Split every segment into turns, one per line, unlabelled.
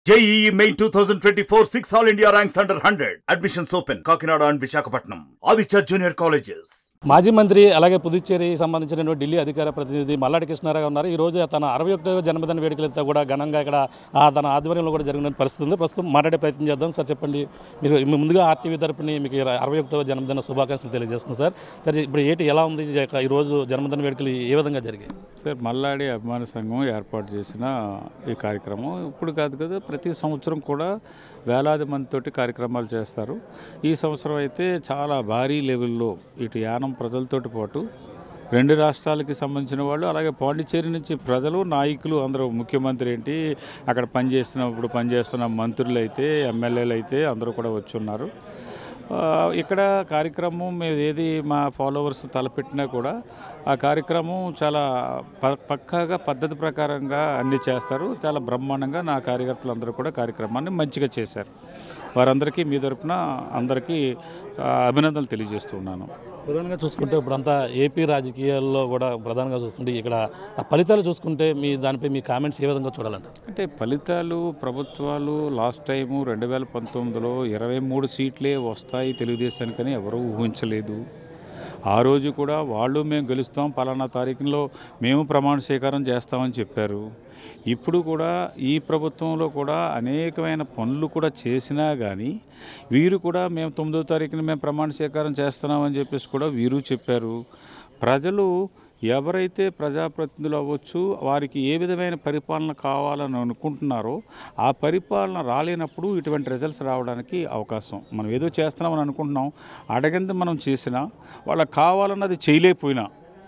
JEE main two thousand twenty four six all India ranks under hundred admissions open Kakinada and Visakhapatnam Aditya junior colleges
మాజీ మంత్రి అలాగే పుదుచ్చేరి సంబంధించినటువంటి ఢిల్లీ అధికార ప్రతినిధి మల్లాడి కృష్ణారావు ఉన్నారు ఈ రోజు తన అరవై ఒకటో జన్మదిన వేడుకలతో కూడా ఘనంగా ఇక్కడ ఆ, తన ఆధ్వర్యంలో కూడా జరిగిన పరిస్థితి ఉంది ప్రస్తుతం మాట్లాడే ప్రయత్నం చేద్దాం సార్ చెప్పండి మీరు మీ ముందుగా ఆర్టీవీ తరపుని మీకు ఈ అరవై ఒకటో జన్మదిన శుభాకాంక్షలు తెలియజేస్తున్నాం సార్ సరే ఇప్పుడు ఏంటి ఎలా ఉంది ఈ యొక్క- ఈ రోజు జన్మదిన వేడుకలు ఏ విధంగా జరిగాయి
సార్ మల్లాడి అభిమాన సంఘం ఏర్పాటు చేసిన ఈ కార్యక్రమం ఇప్పుడు కాదు కదా ప్రతి సంవత్సరం కూడా వేలాది మందితోటి కార్యక్రమాలు చేస్తారు ఈ సంవత్సరం అయితే చాలా భారీ లెవెల్లో ఇటు యానం ప్రజలతోటి పాటు రెండు రాష్ట్రాలకి సంబంధించిన వాళ్ళు అలాగే పాండిచ్చేరి నుంచి ప్రజలు నాయకులు అందరూ ముఖ్యమంత్రి ఏంటి అక్కడ పనిచేస్తున్నప్పుడు పనిచేస్తున్న మంత్రులు అయితే ఎమ్మెల్యేలు అయితే అందరూ కూడా వచ్చి ఉన్నారు ఆ, ఇక్కడ కార్యక్రమం మేము ఏది మా ఫాలోవర్స్ తలపెట్టినా కూడా ఆ కార్యక్రమం చాలా ప పక్కాగా పద్ధతి ప్రకారంగా అన్ని చేస్తారు చాలా బ్రహ్మాండంగా నా కార్యకర్తలు అందరూ కూడా కార్యక్రమాన్ని మంచిగా చేశారు వారందరికీ మీ తరపున అందరికీ ఆ, అభినందనలు తెలియజేస్తున్నాను
ప్రధానంగా చూసుకుంటే ఇప్పుడు అంతా ఏపీ రాజకీయాల్లో కూడా ప్రధానంగా చూసుకుంటే ఇక్కడ ఆ ఫలితాలు చూసుకుంటే మీ దానిపై మీ కామెంట్స్ ఏ విధంగా చూడాలంటే
అంటే ఫలితాలు ప్రభుత్వాలు లాస్ట్ టైము రెండు వేల పంతొమ్మిదిలో ఇరవై మూడు సీట్లే వస్తాయి తెలుగుదేశానికని ఎవరూ ఊహించలేదు ఆ రోజు కూడా వాళ్ళు మేము గెలుస్తాం పలానా తారీఖులో మేము ప్రమాణ స్వీకారం చేస్తామని చెప్పారు ఇప్పుడు కూడా ఈ ప్రభుత్వంలో కూడా అనేకమైన పనులు కూడా చేసినా కానీ వీరు కూడా మేము తొమ్మిదో తారీఖున మేము ప్రమాణ స్వీకారం చేస్తున్నామని చెప్పేసి కూడా వీరు చెప్పారు ప్రజలు ఎవరైతే ప్రజాప్రతినిధులు అవ్వచ్చు వారికి ఏ విధమైన పరిపాలన కావాలని అనుకుంటున్నారో ఆ పరిపాలన రాలేనప్పుడు ఇటువంటి రిజల్ట్స్ రావడానికి అవకాశం మనం ఏదో చేస్తున్నామని అనుకుంటున్నాం అడగింది మనం చేసినా వాళ్ళకి కావాలన్నది చేయలేకపోయినా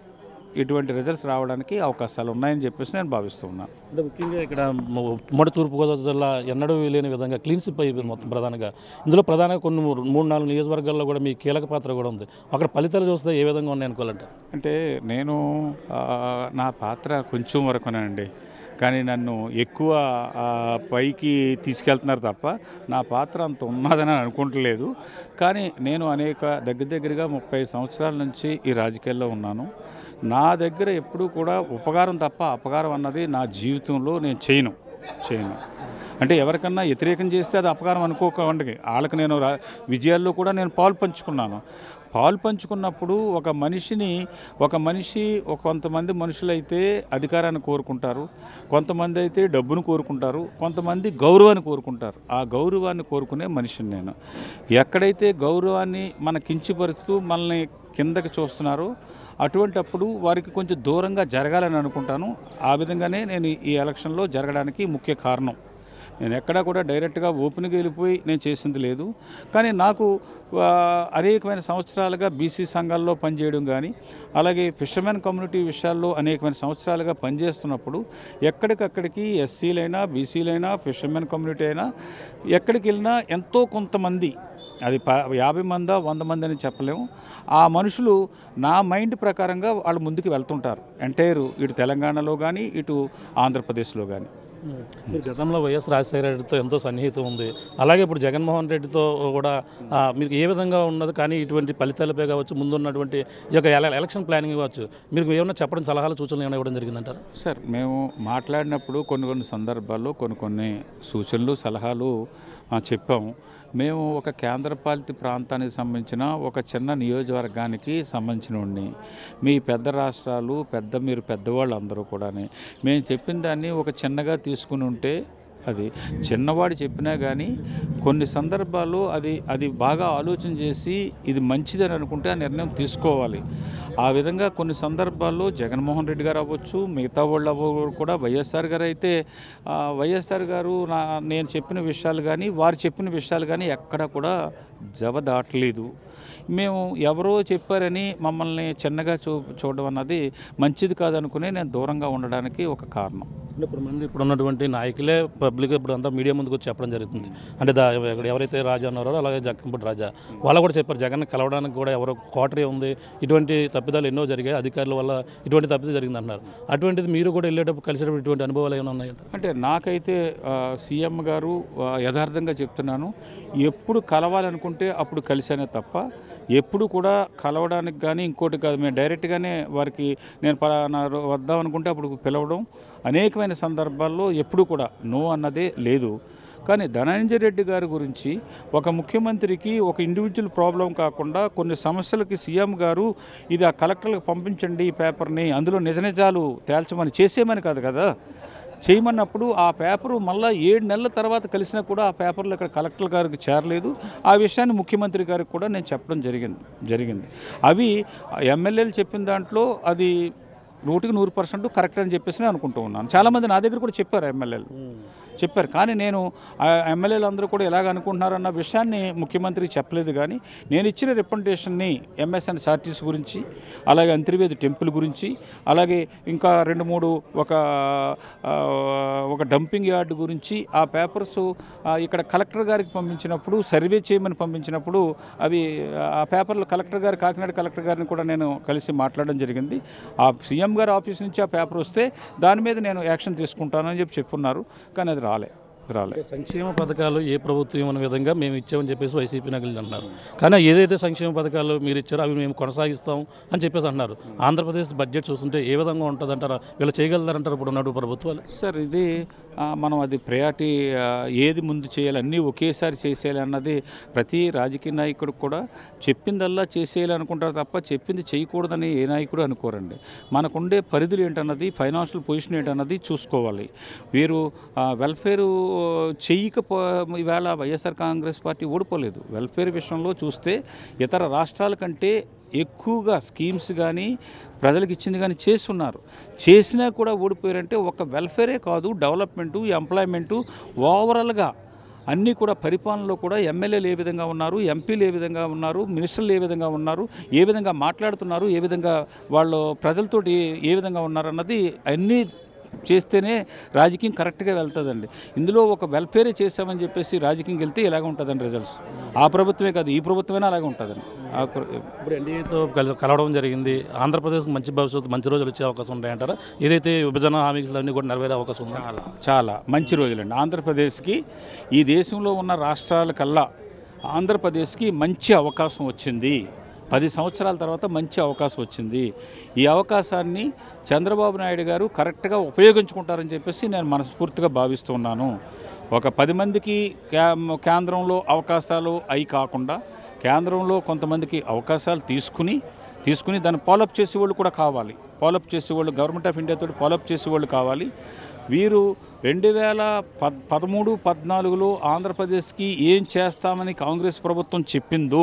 ఇటువంటి రిజల్ట్స్ రావడానికి అవకాశాలు ఉన్నాయని చెప్పేసి నేను భావిస్తున్నాను
అంటే ముఖ్యంగా ఇక్కడ మ- ఉమ్మడి తూర్పుగోదావరి జిల్లా ఎన్నడూ లేని విధంగా క్లీన్ స్విప్ అయిపోయింది మొత్తం ప్రధానంగా ఇందులో ప్రధానంగా కొన్ని మూడు మూడు నాలుగు నియోజకవర్గాల్లో కూడా మీ కీలక పాత్ర కూడా ఉంది అక్కడ ఫలితాలు చూస్తే ఏ విధంగా ఉన్నాయి అనుకోవాలంటే
అంటే నేను ఆ, నా పాత్ర కొంచెం వరకునండి కానీ నన్ను ఎక్కువ ఆ, పైకి తీసుకెళ్తున్నారు తప్ప నా పాత్ర అంత ఉన్నదని అనుకుంటలేదు కానీ నేను అనేక దగ్గర దగ్గరగా ముప్పై సంవత్సరాల నుంచి ఈ రాజకీయాల్లో ఉన్నాను నా దగ్గర ఎప్పుడూ కూడా ఉపకారం తప్ప అపకారం అన్నది నా జీవితంలో నేను చేయను చేయను అంటే ఎవరికన్నా వ్యతిరేకం చేస్తే అది అపకారం అనుకోకండి వాళ్ళకి నేను రా- విజయాల్లో కూడా నేను పాలు పంచుకున్నాను పాలు పంచుకున్నప్పుడు ఒక మనిషిని ఒక మనిషి ఒక కొంతమంది మనుషులైతే అధికారాన్ని కోరుకుంటారు కొంతమంది అయితే డబ్బును కోరుకుంటారు కొంతమంది గౌరవాన్ని కోరుకుంటారు ఆ గౌరవాన్ని కోరుకునే మనిషిని నేను ఎక్కడైతే గౌరవాన్ని మన కించిపరుస్తూ మనల్ని కిందకి చూస్తున్నారో అటువంటప్పుడు వారికి కొంచెం దూరంగా జరగాలని అనుకుంటాను ఆ విధంగానే నేను ఈ ఎలక్షన్లో జరగడానికి ముఖ్య కారణం నేను ఎక్కడా కూడా డైరెక్ట్గా ఓపెన్గా వెళ్ళిపోయి నేను చేసింది లేదు కానీ నాకు ఆ, అనేకమైన సంవత్సరాలుగా బీసీ సంఘాల్లో పనిచేయడం కానీ అలాగే ఫిషర్మెన్ కమ్యూనిటీ విషయాల్లో అనేకమైన సంవత్సరాలుగా పనిచేస్తున్నప్పుడు ఎక్కడికక్కడికి ఎస్సీలైనా బీసీలైనా ఫిషర్మెన్ కమ్యూనిటీ అయినా ఎక్కడికి వెళ్ళినా ఎంతో కొంతమంది అది ప యాభై మందా వంద మంది అని చెప్పలేము ఆ మనుషులు నా మైండ్ ప్రకారంగా వాళ్ళు ముందుకు వెళ్తుంటారు ఎంటైర్ ఇటు తెలంగాణలో కానీ ఇటు ఆంధ్రప్రదేశ్లో కానీ
మీరు గతంలో వైఎస్ రాజశేఖర రెడ్డితో ఎంతో సన్నిహితం ఉంది అలాగే ఇప్పుడు జగన్మోహన్ రెడ్డితో కూడా ఆ, మీకు ఏ విధంగా ఉన్నది కానీ ఇటువంటి ఫలితాలపై కావచ్చు ముందున్నటువంటి ఈ యొక్క ఎల- ఎలక్షన్ ప్లానింగ్ కావచ్చు మీరు ఏమైనా చెప్పడం సలహాలు సూచనలు ఏమైనా ఇవ్వడం జరిగిందంటారు
సార్ మేము మాట్లాడినప్పుడు కొన్ని కొన్ని సందర్భాల్లో కొన్ని కొన్ని సూచనలు సలహాలు ఆ, చెప్పాము మేము ఒక కేంద్రపాలిత ప్రాంతానికి సంబంధించిన ఒక చిన్న నియోజకవర్గానికి సంబంధించిన వాడిని మీ పెద్ద రాష్ట్రాలు పెద్ద మీరు పెద్దవాళ్ళు అందరూ కూడా మేము చెప్పిన దాన్ని ఒక చిన్నగా తీసుకుని ఉంటే అది చిన్నవాడు చెప్పినా కానీ కొన్ని సందర్భాల్లో అది అది బాగా ఆలోచన చేసి ఇది మంచిదని అనుకుంటే ఆ నిర్ణయం తీసుకోవాలి ఆ విధంగా కొన్ని సందర్భాల్లో జగన్మోహన్ రెడ్డి గారు అవ్వచ్చు మిగతా వాళ్ళు అవ్వ కూడా వైఎస్ఆర్ గారు అయితే ఆ, వైఎస్ఆర్ గారు నా నేను చెప్పిన విషయాలు కానీ వారు చెప్పిన విషయాలు కానీ ఎక్కడ కూడా జవ దాటలేదు మేము ఎవరో చెప్పారని మమ్మల్ని చిన్నగా చూ చూడడం అన్నది మంచిది కాదనుకుని నేను దూరంగా ఉండడానికి ఒక కారణం
అంటే ఇప్పుడు మంది ఇప్పుడు ఉన్నటువంటి నాయకులే పబ్లిక్ ఇప్పుడు అంతా మీడియా ముందుకు వచ్చి చెప్పడం జరుగుతుంది అంటే దా ఇక్కడ ఎవరైతే రాజా ఉన్నారో అలాగే జక్కంపూడి రాజా వాళ్ళు కూడా చెప్పారు జగన్ కలవడానికి కూడా ఎవరో కోటరీ ఉంది ఇటువంటి తప్పిదాలు ఎన్నో జరిగాయి అధికారుల వల్ల ఇటువంటి తప్పిదం జరిగింది అంటున్నారు అటువంటిది మీరు కూడా వెళ్ళేటప్పుడు కలిసేటప్పుడు ఇటువంటి అనుభవాలు ఏమైనా ఉన్నాయంట
అంటే నాకైతే ఆ, సీఎం గారు ఆ, యథార్థంగా చెప్తున్నాను ఎప్పుడు కలవాలనుకుంటే అప్పుడు కలిసానే తప్ప ఎప్పుడు కూడా కలవడానికి కానీ ఇంకోటి కాదు మేము డైరెక్ట్గానే వారికి నేను పలానా రో- వద్దాం అనుకుంటే అప్పుడు పిలవడం అనేకమైన సందర్భాల్లో ఎప్పుడు కూడా నో అన్నదే లేదు కానీ ధనంజయ రెడ్డి గారి గురించి ఒక ముఖ్యమంత్రికి ఒక ఇండివిజువల్ ప్రాబ్లం కాకుండా కొన్ని సమస్యలకి సీఎం గారు ఇది ఆ కలెక్టర్లకు పంపించండి ఈ పేపర్ని అందులో నిజ నిజాలు తేల్చమని చేసేమని కాదు కదా చేయమన్నప్పుడు ఆ పేపరు మళ్ళీ ఏడు నెలల తర్వాత కలిసినా కూడా ఆ పేపర్లు ఇక్కడ కలెక్టర్ గారికి చేరలేదు ఆ విషయాన్ని ముఖ్యమంత్రి గారికి కూడా నేను చెప్పడం జరిగింది జరిగింది అవి ఎమ్మెల్యేలు చెప్పిన దాంట్లో అది నూటికి నూరు పర్సెంట్ కరెక్ట్ అని చెప్పేసి నేను అనుకుంటూ ఉన్నాను చాలామంది నా దగ్గర కూడా చెప్పారు ఎమ్మెల్యేలు చెప్పారు కానీ నేను ఆ ఎమ్మెల్యేలు అందరూ కూడా ఎలాగ అనుకుంటున్నారన్న విషయాన్ని ముఖ్యమంత్రికి చెప్పలేదు కానీ నేను ఇచ్చిన రిప్రజెంటేషన్ని ఎంఎస్ఎన్ చార్టీస్ గురించి అలాగే అంతర్వేది టెంపుల్ గురించి అలాగే ఇంకా రెండు మూడు ఒక ఆ, ఒక డంపింగ్ యార్డ్ గురించి ఆ పేపర్స్ ఆ, ఇక్కడ కలెక్టర్ గారికి పంపించినప్పుడు సర్వే చేయమని పంపించినప్పుడు అవి ఆ పేపర్లు కలెక్టర్ గారు కాకినాడ కలెక్టర్ గారిని కూడా నేను కలిసి మాట్లాడడం జరిగింది ఆ సీఎం గారి ఆఫీస్ నుంచి ఆ పేపర్ వస్తే దాని మీద నేను యాక్షన్ తీసుకుంటానని చెప్పి చెప్పున్నారు కానీ అది రాలే రాలే
సంక్షేమ పథకాలు ఏ ప్రభుత్వం ఇవ్వని విధంగా మేము ఇచ్చామని చెప్పేసి వైసీపీ నగలు అంటున్నారు కానీ ఏదైతే సంక్షేమ పథకాలు మీరు ఇచ్చారో అవి మేము కొనసాగిస్తాం అని చెప్పేసి అంటున్నారు ఆంధ్రప్రదేశ్ బడ్జెట్ చూస్తుంటే ఏ విధంగా ఉంటుంది అంటారా వీళ్ళు చేయగలరంటారు ఇప్పుడు ఉన్నట్టు ప్రభుత్వాలు
సార్ ఇది ఆ, మనం అది ప్రయారిటీ ఆ, ఏది ముందు చేయాలి అన్నీ ఒకేసారి చేసేయాలి అన్నది ప్రతి రాజకీయ నాయకుడు కూడా చెప్పిందల్లా చేసేయాలి అనుకుంటారు తప్ప చెప్పింది చేయకూడదని ఏ నాయకుడు అనుకోరండి మనకుండే పరిధులు ఏంటన్నది ఫైనాన్షియల్ పొజిషన్ ఏంటన్నది చూసుకోవాలి వీరు వెల్ఫేర్ చెయ్యకపో ఈవేళ వైఎస్ఆర్ కాంగ్రెస్ పార్టీ ఓడిపోలేదు వెల్ఫేర్ విషయంలో చూస్తే ఇతర రాష్ట్రాల కంటే ఎక్కువగా స్కీమ్స్ కానీ ప్రజలకు ఇచ్చింది కానీ చేస్తున్నారు చేసినా కూడా ఓడిపోయారంటే ఒక వెల్ఫేరే కాదు డెవలప్మెంటు ఎంప్లాయ్మెంటు ఓవరాల్గా అన్నీ కూడా పరిపాలనలో కూడా ఎమ్మెల్యేలు ఏ విధంగా ఉన్నారు ఎంపీలు ఏ విధంగా ఉన్నారు మినిస్టర్లు ఏ విధంగా ఉన్నారు ఏ విధంగా మాట్లాడుతున్నారు ఏ విధంగా వాళ్ళు ప్రజలతోటి ఏ విధంగా ఉన్నారు అన్నది అన్నీ చేస్తేనే రాజకీయం కరెక్ట్గా వెళ్తుందండి ఇందులో ఒక వెల్ఫేరే చేసామని చెప్పేసి రాజకీయం వెళ్తే ఇలాగ ఉంటుందండి రిజల్ట్స్ ఆ ప్రభుత్వమే కాదు ఈ ప్రభుత్వమైనా అలాగే ఉంటుందండి ఆ ప్ర-
ఇప్పుడు ఎన్డీఏతో కల కలవడం జరిగింది ఆంధ్రప్రదేశ్కి మంచి భవిష్యత్తు మంచి రోజులు వచ్చే అవకాశం ఉంటాయంటారా ఏదైతే విభజన హామీలు అన్నీ కూడా నెరవేరే అవకాశం ఉందా
చాలా చాలా మంచి రోజులండి ఆంధ్రప్రదేశ్కి ఈ దేశంలో ఉన్న రాష్ట్రాల కల్లా ఆంధ్రప్రదేశ్కి మంచి అవకాశం వచ్చింది పది సంవత్సరాల తర్వాత మంచి అవకాశం వచ్చింది ఈ అవకాశాన్ని చంద్రబాబు నాయుడు గారు కరెక్ట్గా ఉపయోగించుకుంటారని చెప్పేసి నేను మనస్ఫూర్తిగా భావిస్తున్నాను ఒక పది మందికి కే- కేంద్రంలో అవకాశాలు అయి కాకుండా కేంద్రంలో కొంతమందికి అవకాశాలు తీసుకుని తీసుకుని దాన్ని ఫాలోఅప్ చేసేవాళ్ళు కూడా కావాలి ఫాలోఅప్ చేసేవాళ్ళు గవర్నమెంట్ ఆఫ్ ఇండియా తోటి ఫాలోఅప్ చేసేవాళ్ళు కావాలి వీరు రెండు వేల పద్ పదమూడు పద్నాలుగులో ఆంధ్రప్రదేశ్కి ఏం చేస్తామని కాంగ్రెస్ ప్రభుత్వం చెప్పిందో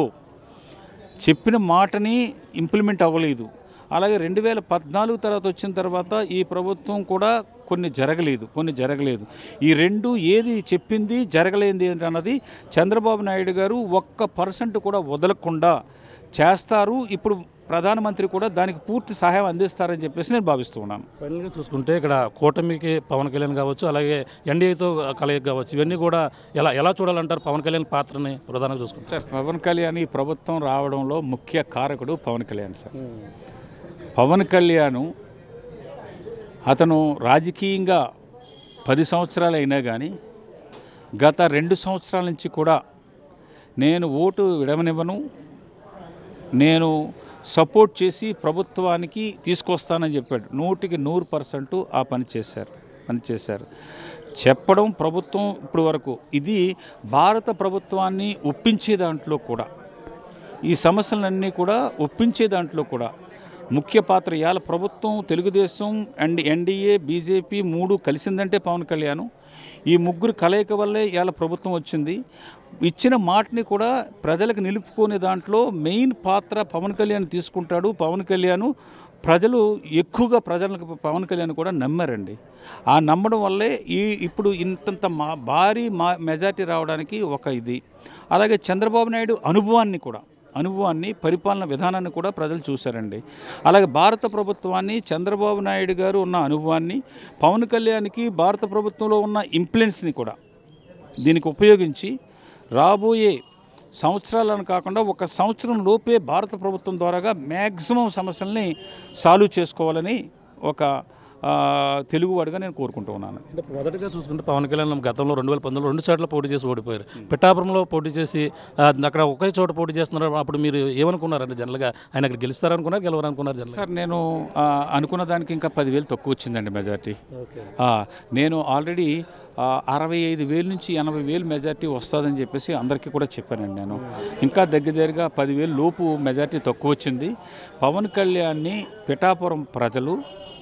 చెప్పిన మాటని ఇంప్లిమెంట్ అవ్వలేదు అలాగే రెండు వేల పద్నాలుగు తర్వాత వచ్చిన తర్వాత ఈ ప్రభుత్వం కూడా కొన్ని జరగలేదు కొన్ని జరగలేదు ఈ రెండు ఏది చెప్పింది జరగలేంది అన్నది చంద్రబాబు నాయుడు గారు ఒక్క పర్సెంట్ కూడా వదలకుండా చేస్తారు ఇప్పుడు ప్రధానమంత్రి కూడా దానికి పూర్తి సహాయం అందిస్తారని చెప్పేసి నేను భావిస్తూ ఉన్నాను
ఫైనల్గా చూసుకుంటే ఇక్కడ కూటమికి పవన్ కళ్యాణ్ కావచ్చు అలాగే ఎన్డీఏతో కలయిక కావచ్చు ఇవన్నీ కూడా ఎలా ఎలా చూడాలంటారు పవన్ కళ్యాణ్ పాత్రని ప్రధానంగా చూసుకుంటారు
సార్ పవన్ కళ్యాణ్ ఈ ప్రభుత్వం రావడంలో ముఖ్య కారకుడు పవన్ కళ్యాణ్ సార్ పవన్ కళ్యాణ్ అతను రాజకీయంగా పది సంవత్సరాలు అయినా కానీ గత రెండు సంవత్సరాల నుంచి కూడా నేను ఓటు విడవనివ్వను నేను సపోర్ట్ చేసి ప్రభుత్వానికి తీసుకొస్తానని చెప్పాడు నూటికి నూరు పర్సెంట్ ఆ పని చేశారు పని చేశారు చెప్పడం ప్రభుత్వం ఇప్పుడు వరకు ఇది భారత ప్రభుత్వాన్ని ఒప్పించే దాంట్లో కూడా ఈ సమస్యలన్నీ కూడా ఒప్పించే దాంట్లో కూడా ముఖ్య పాత్ర ఇవాళ ప్రభుత్వం తెలుగుదేశం అండ్ ఎన్డీఏ బీజేపీ మూడు కలిసిందంటే పవన్ కళ్యాణ్ ఈ ముగ్గురు కలయిక వల్లే ఇవాళ ప్రభుత్వం వచ్చింది ఇచ్చిన మాటని కూడా ప్రజలకు నిలుపుకునే దాంట్లో మెయిన్ పాత్ర పవన్ కళ్యాణ్ తీసుకుంటాడు పవన్ కళ్యాణ్ ప్రజలు ఎక్కువగా ప్రజలకు పవన్ కళ్యాణ్ కూడా నమ్మారండి ఆ నమ్మడం వల్లే ఈ ఇప్పుడు ఇంతంత మా భారీ మా మెజార్టీ రావడానికి ఒక ఇది అలాగే చంద్రబాబు నాయుడు అనుభవాన్ని కూడా అనుభవాన్ని పరిపాలన విధానాన్ని కూడా ప్రజలు చూశారండి అలాగే భారత ప్రభుత్వాన్ని చంద్రబాబు నాయుడు గారు ఉన్న అనుభవాన్ని పవన్ కళ్యాణ్కి భారత ప్రభుత్వంలో ఉన్న ఇంప్లెన్స్ని కూడా దీనికి ఉపయోగించి రాబోయే సంవత్సరాలను కాకుండా ఒక సంవత్సరం లోపే భారత ప్రభుత్వం ద్వారాగా మ్యాక్సిమం సమస్యల్ని సాల్వ్ చేసుకోవాలని ఒక ఆ, తెలుగువాడిగా నేను కోరుకుంటూ ఉన్నాను
అంటే మొదటగా చూసుకుంటే పవన్ కళ్యాణ్ గతంలో రెండు వేల పంతొమ్మిదిలో రెండు చోట్ల పోటీ చేసి ఓడిపోయారు పిఠాపురంలో పోటీ చేసి ఆ, అక్కడ ఒకే చోట పోటీ చేస్తున్నారు అప్పుడు మీరు ఏమనుకున్నారు అంటే జనరల్గా ఆయన అక్కడ గెలుస్తారనుకున్నారు గెలవరనుకున్నారు జనరల్గా
సార్ నేను ఆ, అనుకున్న దానికి ఇంకా పదివేలు తక్కువ వచ్చిందండి మెజార్టీ
ఓకే
ఆ, నేను ఆల్రెడీ ఆ, అరవై ఐదు వేలు నుంచి ఎనభై వేలు మెజార్టీ వస్తుందని చెప్పేసి అందరికీ కూడా చెప్పానండి నేను ఇంకా దగ్గర దగ్గరగా పదివేలు లోపు మెజార్టీ తక్కువ వచ్చింది పవన్ కళ్యాణ్ని పిఠాపురం ప్రజలు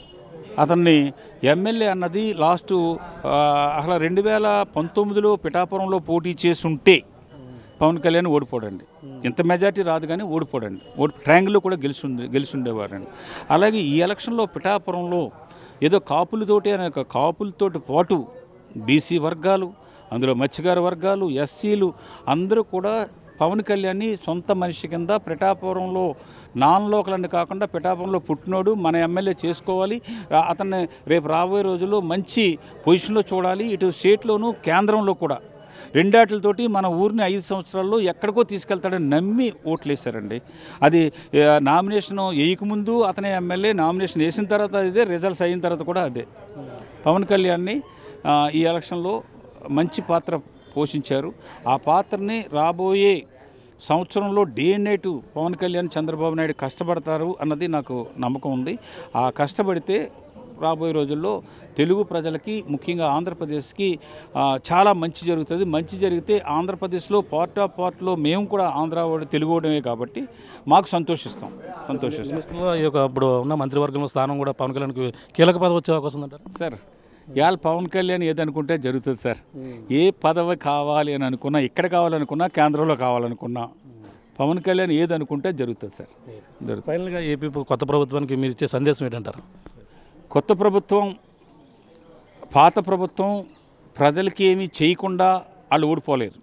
అతన్ని ఎమ్మెల్యే అన్నది లాస్ట్ ఆ, అసలు రెండు వేల పంతొమ్మిదిలో పిఠాపురంలో పోటీ చేసి ఉంటే పవన్ కళ్యాణ్ ఓడిపోడండి ఇంత మెజార్టీ రాదు కానీ ఓడిపోడండి ఓడి ట్రయాంగిల్లో కూడా గెలిచి గెలిచి ఉండేవారండి అలాగే ఈ ఎలక్షన్లో పిఠాపురంలో ఏదో కాపులతోటి అనే ఒక కాపులతోటి పాటు బీసీ వర్గాలు అందులో మత్స్యకార వర్గాలు ఎస్సీలు అందరూ కూడా పవన్ కళ్యాణ్ని సొంత మనిషి కింద పిఠాపురంలో నాన్ లోకల్ అని కాకుండా పిఠాపురంలో పుట్టినోడు మన ఎమ్మెల్యే చేసుకోవాలి ఆ- అతన్ని రేపు రాబోయే రోజుల్లో మంచి పొజిషన్లో చూడాలి ఇటు స్టేట్లోనూ కేంద్రంలో కూడా రెండాటితోటి మన ఊరిని ఐదు సంవత్సరాల్లో ఎక్కడికో తీసుకెళ్తాడని నమ్మి ఓట్లేశారండి అది ఆ, నామినేషన్ వేయకముందు అతనే ఎమ్మెల్యే నామినేషన్ వేసిన తర్వాత అదే రిజల్ట్స్ అయిన తర్వాత కూడా అదే పవన్ కళ్యాణ్ని ఆ, ఈ ఎలక్షన్లో మంచి పాత్ర పోషించారు ఆ పాత్రని రాబోయే సంవత్సరంలో day and night Pawan Kalyan Chandrababu Naidu కష్టపడతారు అన్నది నాకు నమ్మకం ఉంది ఆ కష్టపడితే రాబోయే రోజుల్లో తెలుగు ప్రజలకి ముఖ్యంగా ఆంధ్రప్రదేశ్కి ఆ, చాలా మంచి జరుగుతుంది మంచి జరిగితే ఆంధ్రప్రదేశ్లో పార్ట్ ఆఫ్ పార్ట్లో మేము కూడా ఆంధ్ర వాడు తెలుగు వాడమే కాబట్టి మాకు సంతోషిస్తాం సంతోషిస్తాం
మినిస్టర్లో ఈ యొక్క ఇప్పుడు ఉన్న మంత్రివర్గంలో స్థానం కూడా పవన్ కళ్యాణ్కి కీలక పదవి వచ్చే అవకాశం ఉందంటారు
సార్ ఇవాళ పవన్ కళ్యాణ్ ఏదనుకుంటే జరుగుతుంది సార్ ఏ పదవి కావాలి అని అనుకున్నా ఇక్కడ కావాలనుకున్నా కేంద్రంలో కావాలనుకున్నా పవన్ కళ్యాణ్ ఏదనుకుంటే జరుగుతుంది సార్ జరుగుతుంది
ఫైనల్గా ఏపీ కొత్త ప్రభుత్వానికి మీరు ఇచ్చే సందేశం ఏంటంటారు
కొత్త ప్రభుత్వం పాత ప్రభుత్వం ప్రజలకి ఏమీ చేయకుండా వాళ్ళు ఓడిపోలేరు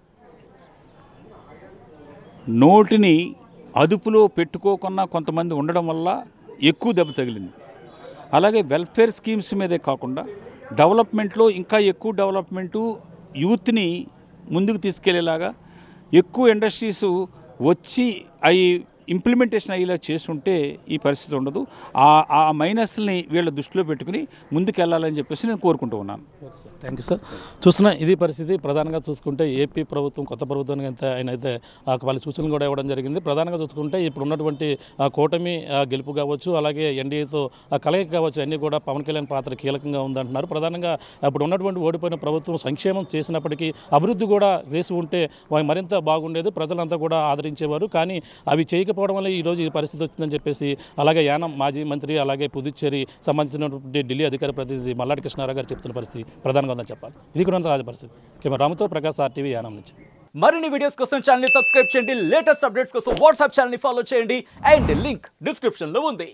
నోటిని అదుపులో పెట్టుకోకుండా కొంతమంది ఉండడం వల్ల ఎక్కువ దెబ్బ తగిలింది అలాగే వెల్ఫేర్ స్కీమ్స్ మీదే కాకుండా డెవలప్మెంట్లో ఇంకా ఎక్కువ డెవలప్మెంటు యూత్ని ముందుకు తీసుకెళ్లేలాగా ఎక్కువ ఇండస్ట్రీస్ వచ్చి అవి ఇంప్లిమెంటేషన్ అయ్యేలా చేస్తుంటే ఈ పరిస్థితి ఉండదు ఆ ఆ మైనస్ని వీళ్ళ దృష్టిలో పెట్టుకుని ముందుకు వెళ్ళాలని చెప్పేసి నేను కోరుకుంటూ ఉన్నాను
థ్యాంక్ యూ సార్ చూస్తున్నా ఇది పరిస్థితి ప్రధానంగా చూసుకుంటే ఏపీ ప్రభుత్వం కొత్త ప్రభుత్వానికి అయితే ఆయన అయితే ఆ, వాళ్ళ సూచనలు కూడా ఇవ్వడం జరిగింది ప్రధానంగా చూసుకుంటే ఇప్పుడు ఉన్నటువంటి ఆ, కూటమి ఆ, గెలుపు కావచ్చు అలాగే ఎన్డీఏతో కలయిక కావచ్చు అన్నీ కూడా పవన్ కళ్యాణ్ పాత్ర కీలకంగా ఉందంటున్నారు ప్రధానంగా ఇప్పుడు ఉన్నటువంటి ఓడిపోయిన ప్రభుత్వం సంక్షేమం చేసినప్పటికీ అభివృద్ధి కూడా చేసి ఉంటే వా- మరింత బాగుండేది ప్రజలంతా కూడా ఆదరించేవారు కానీ అవి చేయకపోవడం వల్ల ఈరోజు ఈ పరిస్థితి వచ్చిందని చెప్పేసి అలాగే యానం మాజీ మంత్రి అలాగే పుదుచ్చేరి సంబంధించినటువంటి ఢిల్లీ అధికార ప్రతినిధి మల్లాడి కృష్ణారావు గారు చెప్తున్న పరిస్థితి ప్రధానంగా ఉందని చెప్పాలి ఇది కూడా తాజా పరిస్థితి కెమెరా రామతో ప్రకాశ్ ఆర్టీవీ యానం నుంచి
మరిన్ని వీడియోస్ కోసం ఛానల్ సబ్స్క్రైబ్ చేయండి లేటెస్ట్ అప్డేట్స్ కోసం వాట్సాప్ ఛానల్ ఫాలో చేయండి అండ్ లింక్ డిస్క్రిప్షన్ లో ఉంది